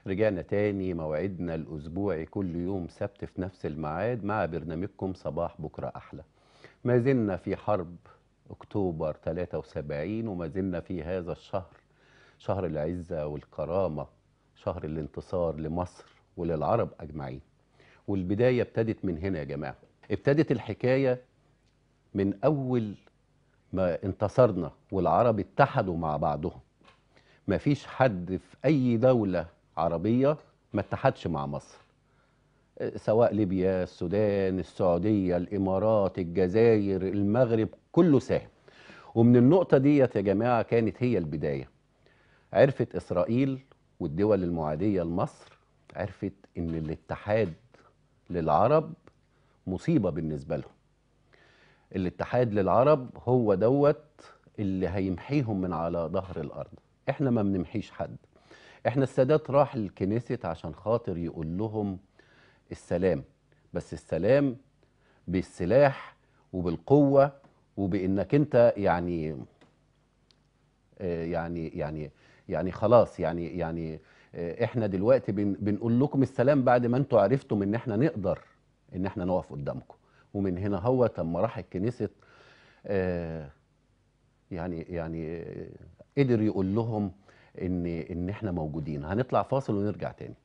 رجعنا تاني موعدنا الأسبوعي كل يوم سبت في نفس الميعاد مع برنامجكم صباح بكرة أحلى ما زلنا في حرب أكتوبر 73 وما زلنا في هذا الشهر شهر العزة والكرامة شهر الانتصار لمصر وللعرب أجمعين والبداية ابتدت من هنا يا جماعة ابتدت الحكاية من أول ما انتصرنا والعرب اتحدوا مع بعضهم ما فيش حد في أي دولة عربية ما اتحدش مع مصر اه، سواء ليبيا السودان السعودية الإمارات الجزائر المغرب كله ساهم ومن النقطة ديت يا جماعة كانت هي البداية عرفت إسرائيل والدول المعادية لمصر عرفت إن الاتحاد للعرب مصيبة بالنسبة لهم الاتحاد للعرب هو دوت اللي هيمحيهم من على ظهر الأرض احنا ما بنمحيش حد احنا السادات راح الكنيست عشان خاطر يقول لهم السلام بس السلام بالسلاح وبالقوة وبإنك انت يعني آه، يعني يعني يعني خلاص يعني يعني آه، احنا دلوقتي بن بنقول لكم السلام بعد ما انتوا عرفتم ان احنا نقدر ان احنا نقف قدامكم ومن هنا هو لما راح الكنيست آه، يعني يعني آه، قدر يقول لهم ان ان احنا موجودين هنطلع فاصل ونرجع تاني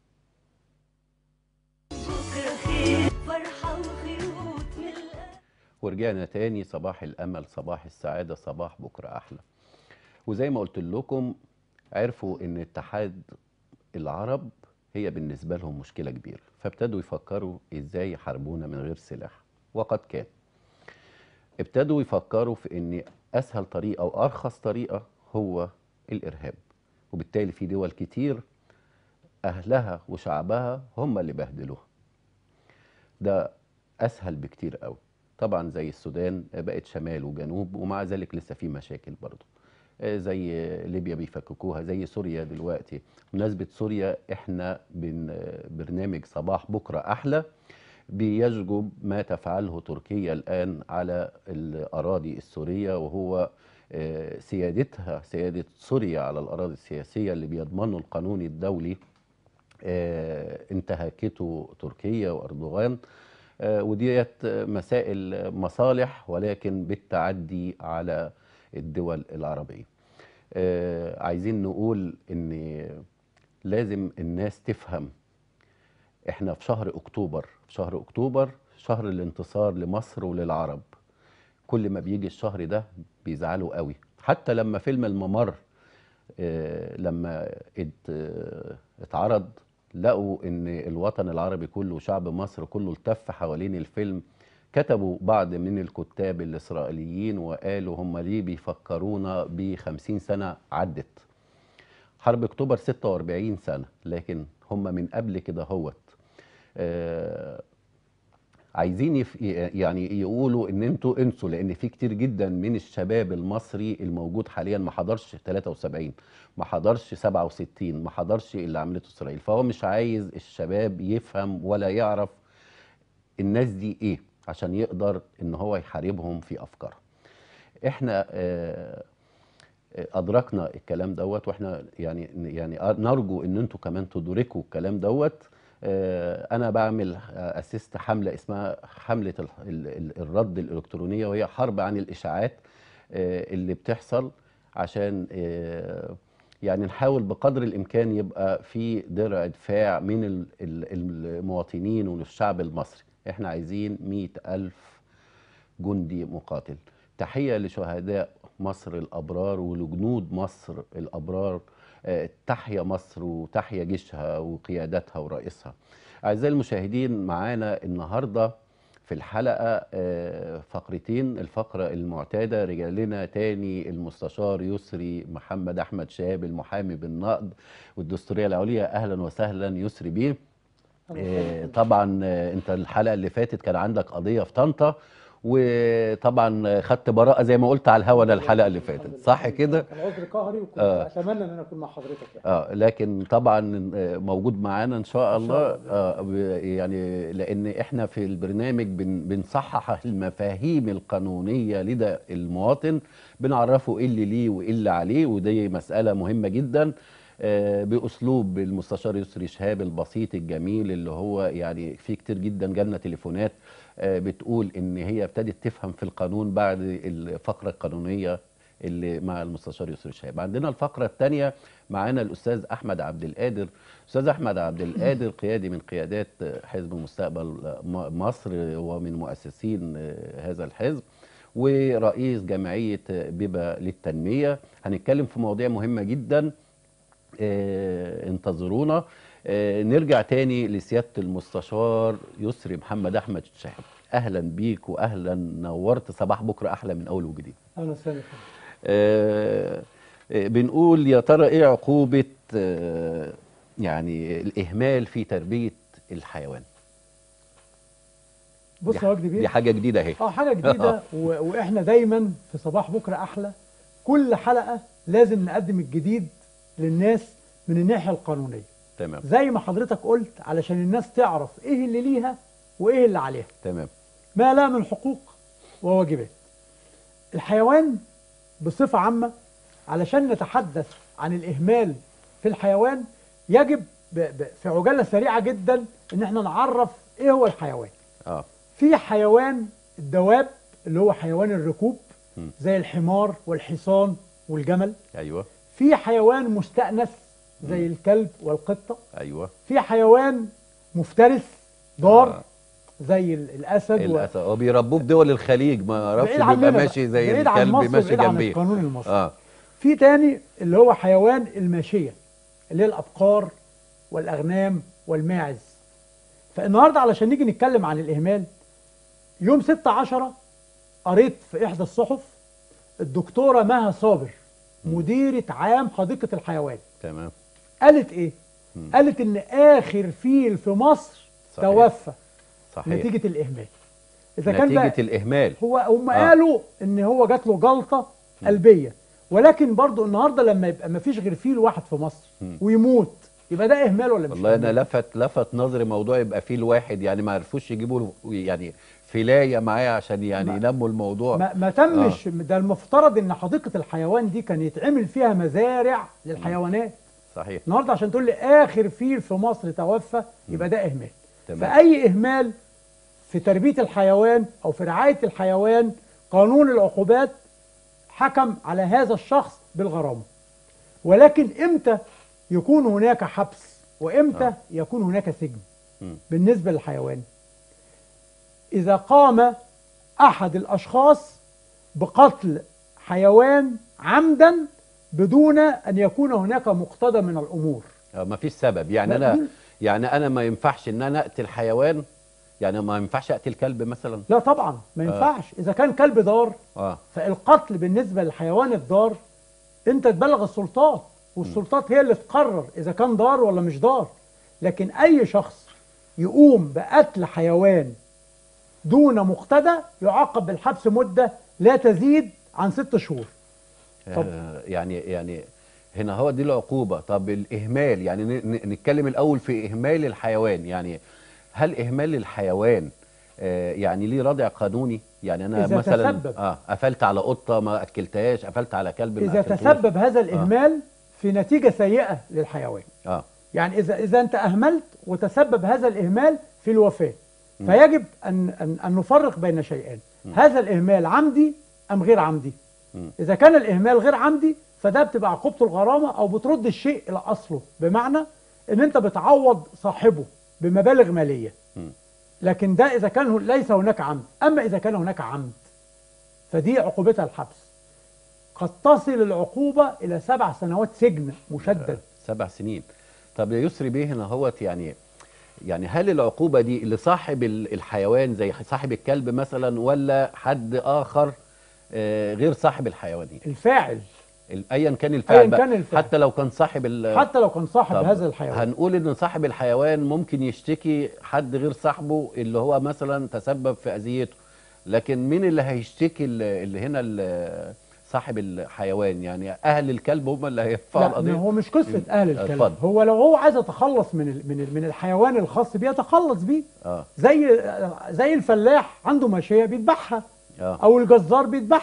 بكرة خير فرحة وخيوط من القلب ورجعنا تاني صباح الامل صباح السعاده صباح بكره احلى وزي ما قلت لكم عرفوا ان اتحاد العرب هي بالنسبه لهم مشكله كبيره فابتدوا يفكروا ازاي يحاربونا من غير سلاح وقد كان ابتدوا يفكروا في ان اسهل طريقه وارخص طريقه هو الارهاب وبالتالي في دول كتير اهلها وشعبها هم اللي بهدلوها ده اسهل بكتير قوي طبعا زي السودان بقت شمال وجنوب ومع ذلك لسه في مشاكل برضه آه، زي ليبيا بيفككوها زي سوريا دلوقتي بمناسبة سوريا احنا بن برنامج صباح بكرة أحلى بيججب ما تفعله تركيا الآن على الأراضي السورية وهو آه، سيادتها سيادة سوريا على الأراضي السياسية اللي بيضمنه القانون الدولي آه، انتهكته تركيا وأردوغان آه، وديت مسائل مصالح ولكن بالتعدي على الدول العربية آه، عايزين نقول ان لازم الناس تفهم احنا في شهر اكتوبر في شهر اكتوبر شهر الانتصار لمصر وللعرب كل ما بيجي الشهر ده بيزعلوا قوي حتى لما فيلم الممر آه، لما ات- آه، اتعرض لقوا ان الوطن العربي كله وشعب مصر كله التف حوالين الفيلم كتبوا بعض من الكتاب الإسرائيليين وقالوا هم ليه بيفكرونا بخمسين سنة عدت حرب أكتوبر 46 سنة لكن هم من قبل كده هوت آه عايزين يف... يعني يقولوا ان انتوا انسوا لان في كتير جدا من الشباب المصري الموجود حاليا ما حضرش 73 ما حضرش 67 ما حضرش اللي عملته اسرائيل فهو مش عايز الشباب يفهم ولا يعرف الناس دي ايه عشان يقدر ان هو يحاربهم في افكارهم احنا آه، آه، ادركنا الكلام دوت واحنا يعني يعني نرجو ان انتوا كمان تدركوا الكلام دوت آه، انا بعمل آه، اسست حمله اسمها حمله ال- ال- ال- الرد الالكترونيه وهي حرب عن الاشاعات آه، اللي بتحصل عشان آه، يعني نحاول بقدر الامكان يبقى في درع دفاع من ال- ال- المواطنين والشعب المصري احنا عايزين مئة ألف جندي مقاتل تحية لشهداء مصر الأبرار ولجنود مصر الأبرار آه، تحيا مصر وتحيا جيشها وقيادتها ورئيسها أعزائي المشاهدين معانا النهاردة في الحلقة آه، فقرتين الفقرة المعتادة رجع لنا تاني المستشار يسري محمد أحمد شهاب المحامي بالنقد والدستورية العليا أهلا وسهلا يسري بيه آه، طبعا آه، انت الحلقه اللي فاتت كان عندك قضيه في طنطا وطبعا خدت براءه زي ما قلت على الهوا ده الحلقه اللي فاتت صح كده كان عذر قهري وكنت آه. اتمنى ان انا اكون مع حضرتك يعني اه لكن طبعا آه، موجود معانا ان شاء إن الله شاء الله. آه ب- يعني لان احنا في البرنامج بن بنصحح المفاهيم القانونيه لدى المواطن بنعرفه ايه اللي ليه وايه اللي عليه ودي مساله مهمه جدا آه، باسلوب المستشار يسري شهاب البسيط الجميل اللي هو يعني في كتير جدا جالنا تليفونات آه، بتقول ان هي ابتدت تفهم في القانون بعد الفقره القانونيه اللي مع المستشار يسري شهاب عندنا الفقره الثانيه معانا الاستاذ احمد عبد القادر استاذ احمد عبد القادر قيادي من قيادات حزب مستقبل م- مصر ومن مؤسسين آه، هذا الحزب ورئيس جمعيه بيبا للتنميه هنتكلم في مواضيع مهمه جدا آه، انتظرونا آه، نرجع تاني لسياده المستشار يسري محمد احمد شهاب اهلا بيك واهلا نورت صباح بكره احلى من اول وجديد اهلا وسهلا آه، آه، بنقول يا ترى ايه عقوبه آه، يعني الاهمال في تربيه الحيوان بص دي يا وجدي دي بيه حاجه جديده اهي اه حاجه جديده و... واحنا دايما في صباح بكره احلى كل حلقه لازم نقدم الجديد للناس من الناحيه القانونيه تمام زي ما حضرتك قلت علشان الناس تعرف ايه اللي ليها وايه اللي عليها تمام ما لها من حقوق وواجبات الحيوان بصفة عامة علشان نتحدث عن الإهمال في الحيوان يجب ب... ب... في عجالة سريعة جدا إن احنا نعرف إيه هو الحيوان اه في حيوان الدواب اللي هو حيوان الركوب مم. زي الحمار والحصان والجمل ايوه في حيوان مستأنس زي الكلب والقطة ايوه في حيوان مفترس ضار آه. زي ال- الأسد و... الاسد هو بيربوه في دول الخليج ما اعرفش بعيد بيبقى عننا بقى. ماشي زي بعيد عن الكلب مصر ماشي بعيد عن جنبيه القانون المصري اه في تاني اللي هو حيوان الماشية اللي هي الأبقار والأغنام والماعز فالنهاردة علشان نيجي نتكلم عن الإهمال يوم 6 عشرة قريت في إحدى الصحف الدكتورة مها صابر مديرة عام حديقة الحيوان تمام قالت إيه؟ مم. قالت إن آخر فيل في مصر صحيح. توفى صحيح نتيجة الإهمال إذا كان بقى نتيجه الاهمال هو هم آه. قالوا ان هو جات له جلطه قلبيه ولكن برضو النهارده لما يبقى ما فيش غير فيل واحد في مصر مم. ويموت يبقى ده اهمال ولا مش والله انا إهمال؟ لفت لفت نظري موضوع يبقى فيه الواحد يعني ما عرفوش يجيبوا له يعني فلايه معاه عشان يعني ما- ينموا الموضوع ما, ما تمش ده المفترض ان حديقه الحيوان دي كان يتعمل فيها مزارع للحيوانات صحيح النهارده عشان تقول لي اخر فيل في مصر توفى يبقى ده اهمال تمام فاي اهمال في تربيه الحيوان او في رعايه الحيوان قانون العقوبات حكم على هذا الشخص بالغرامه ولكن امتى يكون هناك حبس وامتى آه. يكون هناك سجن مم. بالنسبه للحيوان اذا قام احد الاشخاص بقتل حيوان عمدا بدون ان يكون هناك مقتضى من الامور آه، ما فيش سبب يعني لا، انا مين- يعني انا ما ينفعش ان انا اقتل حيوان يعني ما ينفعش اقتل كلب مثلا لا طبعا ما ينفعش اذا كان كلب ضار اه فالقتل بالنسبه للحيوان الضار انت تبلغ السلطات والسلطات هي اللي تقرر اذا كان ضار ولا مش ضار لكن اي شخص يقوم بقتل حيوان دون مقتدى يعاقب بالحبس مده لا تزيد عن ست شهور طب. آه يعني يعني هنا هو دي العقوبه طب الاهمال يعني ن- ن- نتكلم الاول في اهمال الحيوان يعني هل اهمال الحيوان آه يعني ليه ردع قانوني يعني انا إذا مثلا تسبب. اه قفلت على قطه ما اكلتهاش قفلت على كلب ما اذا أكلتهوش. تسبب هذا الاهمال في نتيجه سيئه للحيوان اه يعني اذا اذا انت اهملت وتسبب هذا الاهمال في الوفاه فيجب ان ان, أن نفرق بين شيئين هذا الاهمال عمدي ام غير عمدي مم. اذا كان الاهمال غير عمدي فده بتبقى عقوبته الغرامه او بترد الشيء الى اصله بمعنى ان انت بتعوض صاحبه بمبالغ ماليه مم. لكن ده اذا كان هو- ليس هناك عمد اما اذا كان هناك عمد فدي عقوبتها الحبس قد تصل العقوبه الى سبع سنوات سجن مشدد سبع سنين طب يا يسري بيه هنا هوت يعني يعني هل العقوبة دي لصاحب ال- الحيوان زي صاحب الكلب مثلا ولا حد آخر آه، غير صاحب الحيوان الفاعل ال- ايا كان الفعل أياً بقى كان الفعل. حتى لو كان صاحب ال حتى لو كان صاحب طب هذا الحيوان هنقول ان صاحب الحيوان ممكن يشتكي حد غير صاحبه اللي هو مثلا تسبب في اذيته لكن مين اللي هيشتكي ال- اللي هنا ال- صاحب الحيوان يعني اهل الكلب هم اللي هيرفعوا لا ما القضيه هو مش قصه اهل الكلب اتفضل. هو لو هو عايز يتخلص من ال- من ال- من الحيوان الخاص بيه يتخلص بيه اه زي زي الفلاح عنده ماشيه بيذبحها اه او الجزار بيذبحها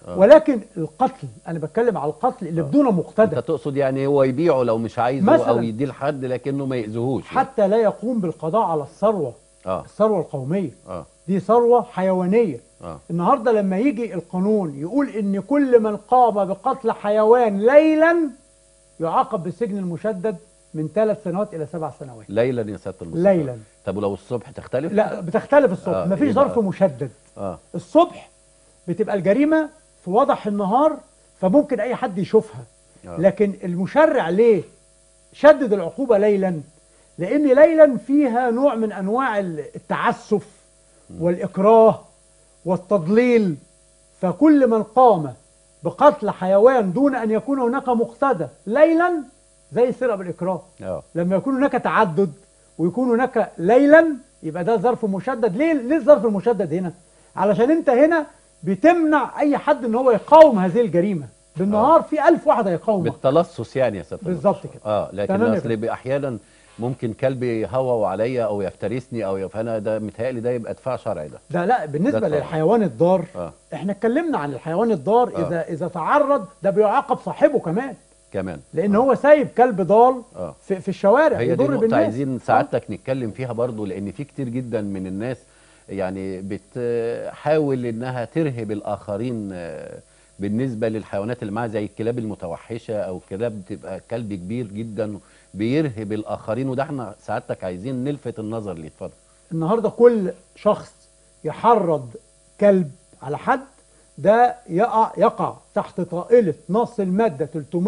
آه. ولكن القتل انا بتكلم على القتل اللي بدون انت مقتدى تقصد يعني هو يبيعه لو مش عايزه مثلاً. او يديه لحد لكنه ما يأذيهوش يعني. حتى لا يقوم بالقضاء على الثروه اه الثروه القوميه اه دي ثروه حيوانيه اه النهارده لما يجي القانون يقول ان كل من قام بقتل حيوان ليلا يعاقب بالسجن المشدد من ثلاث سنوات الى سبع سنوات ليلا يا سياده المستشار ليلا طب ولو الصبح تختلف لا بتختلف الصبح آه، مفيش إيه ظرف بقى؟ مشدد اه الصبح بتبقى الجريمه في وضح النهار فممكن اي حد يشوفها آه. لكن المشرع ليه شدد العقوبه ليلا لان ليلا فيها نوع من انواع التعسف والاكراه والتضليل فكل من قام بقتل حيوان دون ان يكون هناك مقتدى ليلا زي السرقه بالاكراه اه لما يكون هناك تعدد ويكون هناك ليلا يبقى ده ظرف مشدد ليه ليه الظرف المشدد هنا علشان انت هنا بتمنع اي حد ان هو يقاوم هذه الجريمه بالنهار في ألف واحد هيقاومك بالتلصص يعني يا سياده بالظبط المستشار. كده. اه لكن تمام يا اصل بي- احيانا ممكن كلب يهوى عليا او يفترسني او ي- فانا ده متهيألي ده يبقى دفاع شرعي ده ده لا بالنسبه ده طبعا. للحيوان الضار اه احنا اتكلمنا عن الحيوان الضار آه. اذا اذا تعرض ده بيعاقب صاحبه كمان كمان لان آه. هو سايب كلب ضال اه في, في الشوارع هي دي يضر نقطة بالناس عايزين سعادتك نتكلم فيها برضو لأن في كتير جدا من الناس يعني بتحاول إنها ترهب الآخرين آه، بالنسبة للحيوانات اللي معاها زي الكلاب المتوحشة أو كلاب بتبقى كلب كبير جدا بيرهب الآخرين وده احنا سعادتك عايزين نلفت النظر ليه اتفضل النهارده كل شخص يحرض كلب على حد ده يقع يقع تحت طائله نص الماده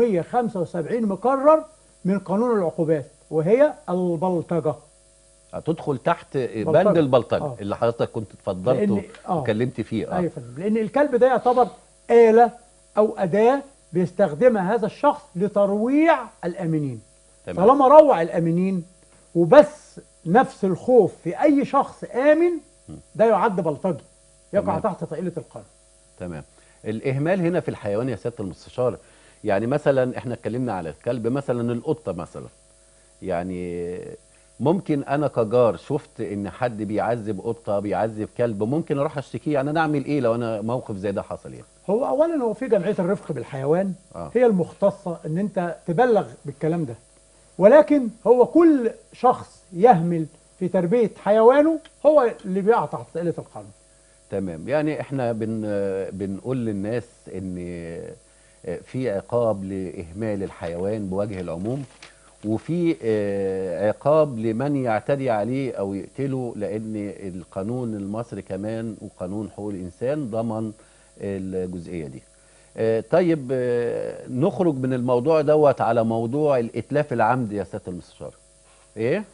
375 مكرر من قانون العقوبات وهي البلطجه هتدخل تحت بلطجة. بند البلطجة آه. اللي حضرتك كنت اتفضلت لأن- آه. واتكلمت فيه اه ايوه يا فندم لان الكلب ده يعتبر آلة او أداة بيستخدمها هذا الشخص لترويع الآمنين تمام طالما روع الآمنين وبس نفس الخوف في أي شخص آمن ده يعد بلطجي يقع تمام. تحت طائلة القانون تمام الإهمال هنا في الحيوان يا سيادة المستشار يعني مثلا احنا اتكلمنا على الكلب مثلا القطة مثلا يعني ممكن انا كجار شفت ان حد بيعذب قطة بيعذب كلب ممكن اروح اشتكيه يعني انا اعمل ايه لو انا موقف زي ده حصل يعني هو أولا هو في جمعية الرفق بالحيوان آه. هي المختصة إن أنت تبلغ بالكلام ده ولكن هو كل شخص يهمل في تربية حيوانه هو اللي بيقع تحت طائلة القانون تمام يعني احنا بن بنقول للناس ان في عقاب لاهمال الحيوان بوجه العموم وفي آه، عقاب لمن يعتدي عليه او يقتله لان القانون المصري كمان وقانون حقوق الانسان ضمن الجزئيه دي آه، طيب آه، نخرج من الموضوع دوت على موضوع الاتلاف العمدي يا سياده المستشار ايه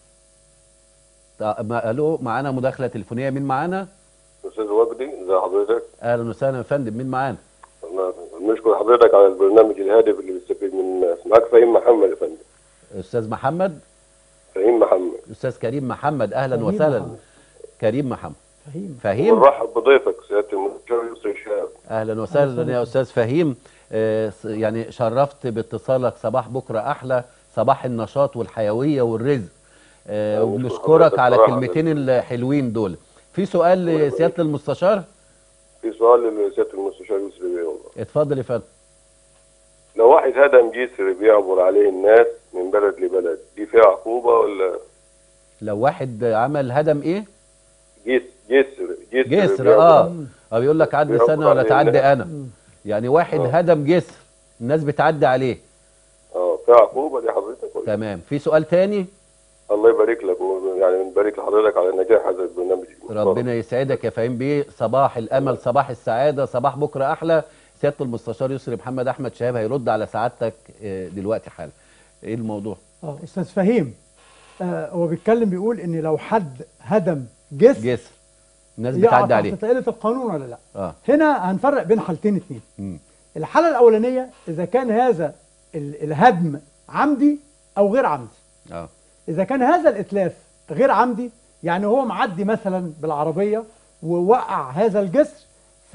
طب ما- الو معانا مداخله تليفونيه مين معانا استاذ وجدي ازي حضرتك اهلا وسهلا يا فندم مين معانا أنا بنشكر حضرتك على البرنامج الهادف اللي بيستفيد من الناس معاك فهيم محمد يا فندم استاذ محمد فهيم محمد استاذ كريم محمد اهلا كريم وسهلا محمد. كريم محمد فهيم فهيم ونرحب بضيفك سياده المستشار يسري الشهاب اهلا وسهلا يا استاذ فهيم آه، س- يعني شرفت باتصالك صباح بكره احلى صباح النشاط والحيويه والرزق آه، أنا وبنشكرك حضرتك على صراحة. كلمتين الحلوين دول في سؤال لسياده المستشار في سؤال لسياده المستشار يسري بيه والله اتفضل يا فندم لو واحد هدم جسر بيعبر عليه الناس من بلد لبلد دي فيها عقوبه ولا لو واحد عمل هدم ايه جسر جسر جسر جسر بيعبر- اه اه بيقول لك عدي بيعبر سنه ولا عليه تعدي الناس. انا يعني واحد آه. هدم جسر الناس بتعدي عليه اه فيها عقوبه دي حضرتك ولا تمام في سؤال تاني الله يبارك لك يعني بنبارك لحضرتك على نجاح هذا البرنامج ربنا يسعدك يا فهيم بيه صباح الامل صباح السعاده صباح بكره احلى سياده المستشار يسري محمد احمد شهاب هيرد على سعادتك آه، دلوقتي حالا ايه الموضوع اه استاذ فهيم آه هو بيتكلم بيقول ان لو حد هدم جسر جسر الناس يقع بتعدي تحت عليه طائله القانون ولا لا اه هنا هنفرق بين حالتين اتنين مم. الحاله الاولانيه اذا كان هذا ال- الهدم عمدي او غير عمدي اه اذا كان هذا الاتلاف غير عمدي يعني هو معدي مثلا بالعربيه ووقع هذا الجسر ف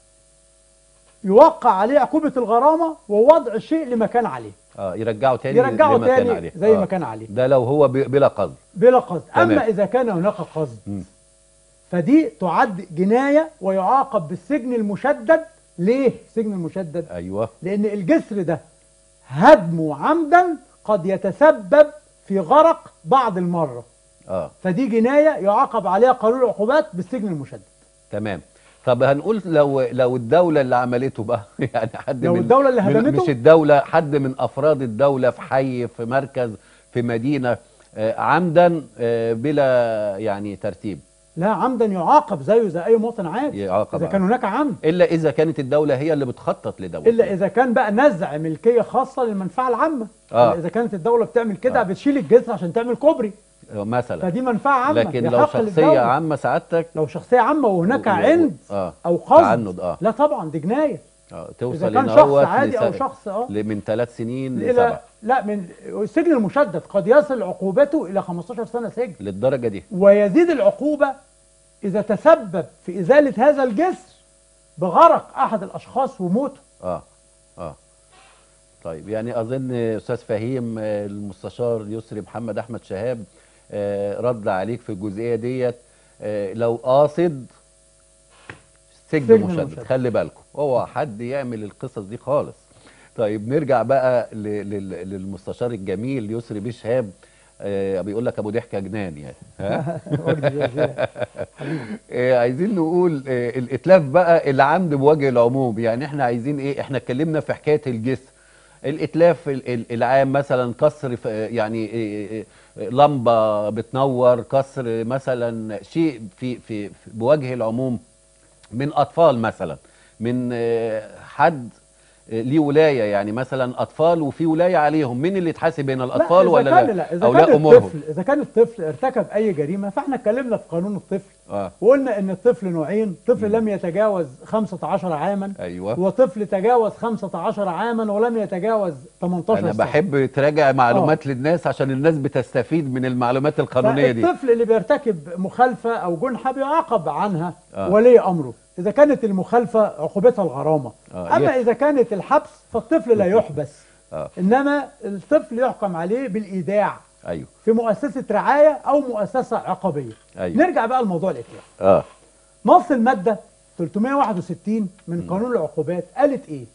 يوقع عليه عقوبه الغرامه ووضع الشيء لما كان عليه اه يرجعه تاني يرجعه لما كان تاني عليه زي آه. ما كان عليه ده لو هو بي- بلا قصد بلا قصد تمام. اما اذا كان هناك قصد مم. فدي تعد جنايه ويعاقب بالسجن المشدد ليه سجن المشدد ايوه لان الجسر ده هدمه عمدا قد يتسبب في غرق بعض المره اه فدي جنايه يعاقب عليها قانون العقوبات بالسجن المشدد تمام طب هنقول لو لو الدولة اللي عملته بقى يعني حد لو من الدولة اللي من- هدمته؟ مش الدولة حد من أفراد الدولة في حي في مركز في مدينة آه، عمدا آه، بلا يعني ترتيب لا عمدا يعاقب زيه زي اي مواطن عادي يعاقب اذا كان هناك عمد إلا إذا كانت الدولة هي اللي بتخطط لدولة الا اذا كان بقى نزع ملكيه خاصه للمنفعه العامه آه. اذا كانت الدوله بتعمل كده آه. بتشيل الجسر عشان تعمل كوبري مثلا فدي منفعه عامه لكن دي لو حق شخصية للدولة. عامة سعادتك لو شخصيه عامه وهناك و- و- عند آه او قصد تعنت اه لا طبعا دي جنايه آه، اذا توصل كان إن شخص هو عادي او لس- شخص اه ل- من ثلاث سنين الى لسبع لا من السجن المشدد قد يصل عقوبته الى 15 سنه سجن للدرجة دي ويزيد العقوبة إذا تسبب في إزالة هذا الجسر بغرق أحد الأشخاص وموته اه اه طيب يعني اظن استاذ فهيم آه، المستشار يسري محمد احمد شهاب آه، رد عليك في الجزئيه ديت آه، لو قاصد سجن سجن مشدد مشدد. خلي بالكم هو حد يعمل القصص دي خالص طيب نرجع بقى ل- لل- للمستشار الجميل يسري بيه شهاب آه، بيقول لك ابو ضحكه جنان يعني ها وجدي جرجير. آه، عايزين نقول آه، الاتلاف بقى العمد بوجه العموم يعني احنا عايزين ايه احنا اتكلمنا في حكايه الجسر الاتلاف ال- ال- العام مثلا كسر في- آه، يعني آه، آه، لمبه بتنور كسر مثلا شيء في في في- بوجه العموم من اطفال مثلا من آه، حد آه، ليه ولايه يعني مثلا اطفال وفي ولايه عليهم مين اللي يتحاسب هنا الاطفال لا ولا إذا كان لا, لا إذا اولياء كان امورهم الطفل إذا كان الطفل ارتكب أي جريمة فإحنا اتكلمنا في قانون الطفل اه وقلنا إن الطفل نوعين طفل لم يتجاوز 15 عاما ايوه وطفل تجاوز 15 عاما ولم يتجاوز 18 انا سنة بحب تراجع معلومات للناس عشان الناس بتستفيد من المعلومات القانونيه دي فالطفل اللي بيرتكب مخالفة أو جنحة بيعاقب عنها آه. ولي أمره إذا كانت المخالفة عقوبتها الغرامة آه، أما يس. إذا كانت الحبس فالطفل لا يحبس اه إنما الطفل يحكم عليه بالإيداع ايوه في مؤسسة رعاية أو مؤسسة عقابية ايوه نرجع بقى لموضوع الإتلاف اه نص المادة 361 من قانون العقوبات قالت إيه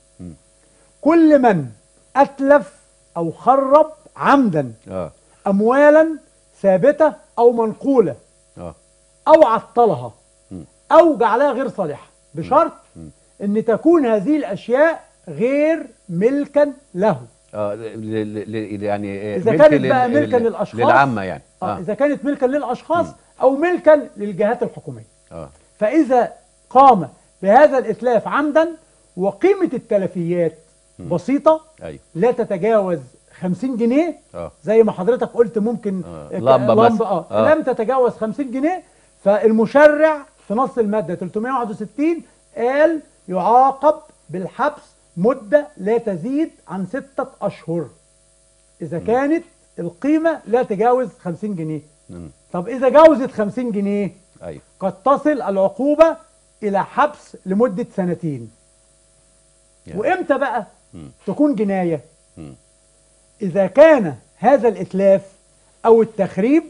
كل من أتلف أو خرب عمدا اه أموالا ثابتة أو منقولة اه أو عطلها مم. أو جعلها غير صالحة بشرط مم. أن تكون هذه الأشياء غير ملكا له اه ل- ل- ل- يعني إذا ملك كانت لل- بقى ملكا لل- للأشخاص للعامه يعني آه. اه إذا كانت ملكا للأشخاص أو ملكا للجهات الحكومية اه فإذا قام بهذا الإتلاف عمدا وقيمة التلفيات بسيطة ايوه لا تتجاوز 50 جنيه اه زي ما حضرتك قلت ممكن آه، ك- لمبة مثلا. اه, آه. لم تتجاوز 50 جنيه فالمشرع في نص المادة 361 قال يعاقب بالحبس مدة لا تزيد عن ستة أشهر إذا كانت القيمة لا تجاوز 50 جنيه مم. طب إذا جاوزت 50 جنيه ايوه قد تصل العقوبة إلى حبس لمدة سنتين يعني. وإمتى بقى مم. تكون جناية مم. إذا كان هذا الإتلاف أو التخريب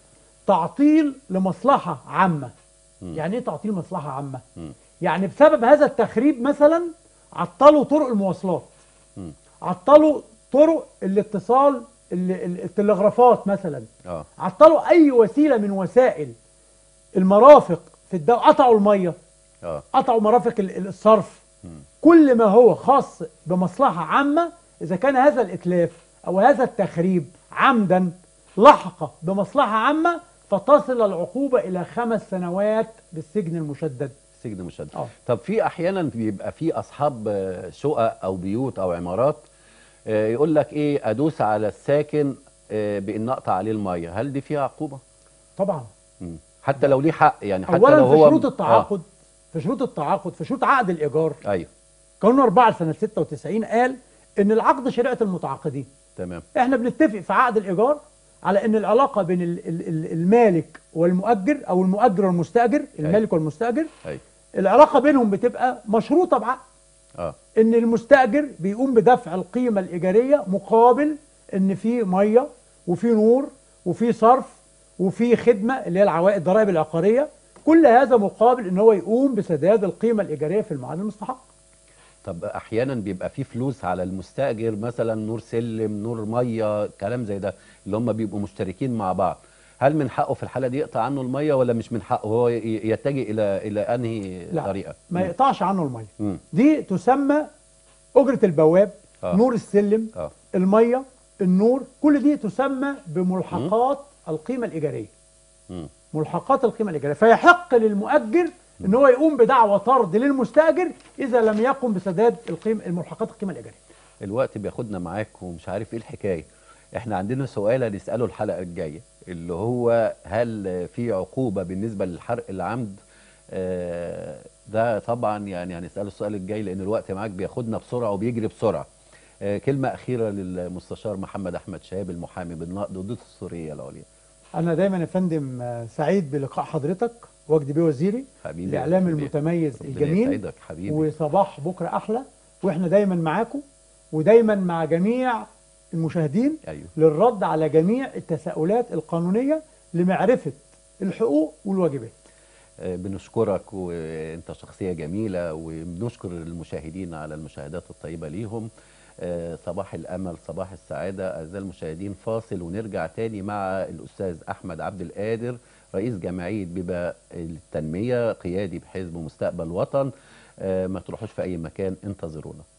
تعطيل لمصلحة عامة مم. يعني إيه تعطيل مصلحة عامة؟ مم. يعني بسبب هذا التخريب مثلا عطلوا طرق المواصلات مم. عطلوا طرق الاتصال ال- ال- التلغرافات مثلا اه عطلوا أي وسيلة من وسائل المرافق في الدولة قطعوا المية اه قطعوا مرافق ال- ال- الصرف مم. كل ما هو خاص بمصلحة عامة إذا كان هذا الإتلاف أو هذا التخريب عمدا لحق بمصلحة عامة فتصل العقوبة إلى خمس سنوات بالسجن المشدد سجن مشدد آه. طب في احيانا بيبقى في اصحاب آه، شقق او بيوت او عمارات آه، يقول لك ايه ادوس على الساكن آه، بان اقطع عليه الميه هل دي فيها عقوبه طبعا مم. حتى لو ليه حق يعني حتى أولا لو في هو شروط التعاقد في شروط التعاقد في شروط عقد الإيجار آه. ايوه قانون 4 سنة 96 قال إن العقد شريعة المتعاقدين تمام احنا بنتفق في عقد الايجار على ان العلاقه بين ال- ال- ال- المالك والمؤجر او المؤجر والمستاجر المالك والمستاجر ايوه العلاقه بينهم بتبقى مشروطه بعقد اه ان المستاجر بيقوم بدفع القيمه الايجاريه مقابل ان في ميه وفي نور وفي صرف وفي خدمه اللي هي العوائد الضرائب العقاريه كل هذا مقابل ان هو يقوم بسداد القيمه الايجاريه في الميعاد المستحق طب احيانا بيبقى في فلوس على المستاجر مثلا نور سلم نور ميه كلام زي ده اللي هم بيبقوا مشتركين مع بعض هل من حقه في الحاله دي يقطع عنه الميه ولا مش من حقه هو ي- يتجه الى الى انهي لا طريقه ما مم. يقطعش عنه الميه مم. دي تسمى اجره البواب آه. نور السلم اه الميه النور كل دي تسمى بملحقات القيمه الايجاريه مم. ملحقات القيمه الايجاريه فيحق للمؤجر ان هو يقوم بدعوى طرد للمستاجر اذا لم يقم بسداد القيمه الملحقات القيمه الايجاريه الوقت بياخدنا معاك ومش عارف ايه الحكايه احنا عندنا سؤال هنساله الحلقه الجايه اللي هو هل في عقوبه بالنسبه للحرق العمد آه، ده طبعا يعني هنساله السؤال الجاي لان الوقت معاك بياخدنا بسرعه وبيجري بسرعه آه، كلمه اخيره للمستشار محمد احمد شهاب المحامي بالنقد ضد السوريه العليا انا دايما يا فندم آه، سعيد بلقاء حضرتك وجدي بيه وزيري حبيبي الاعلام يا حبيبي. المتميز ربنا الجميل يسعدك حبيبي وصباح بكره احلى واحنا دايما معاكم ودايما مع جميع المشاهدين ايوه للرد على جميع التساؤلات القانونيه لمعرفه الحقوق والواجبات آه، بنشكرك وانت شخصية جميلة وبنشكر المشاهدين على المشاهدات الطيبة ليهم آه، صباح الأمل صباح السعادة أعزائي المشاهدين فاصل ونرجع تاني مع الأستاذ أحمد عبد القادر رئيس جمعية بيبا التنمية قيادي بحزب مستقبل وطن آه، ما تروحوش في أي مكان انتظرونا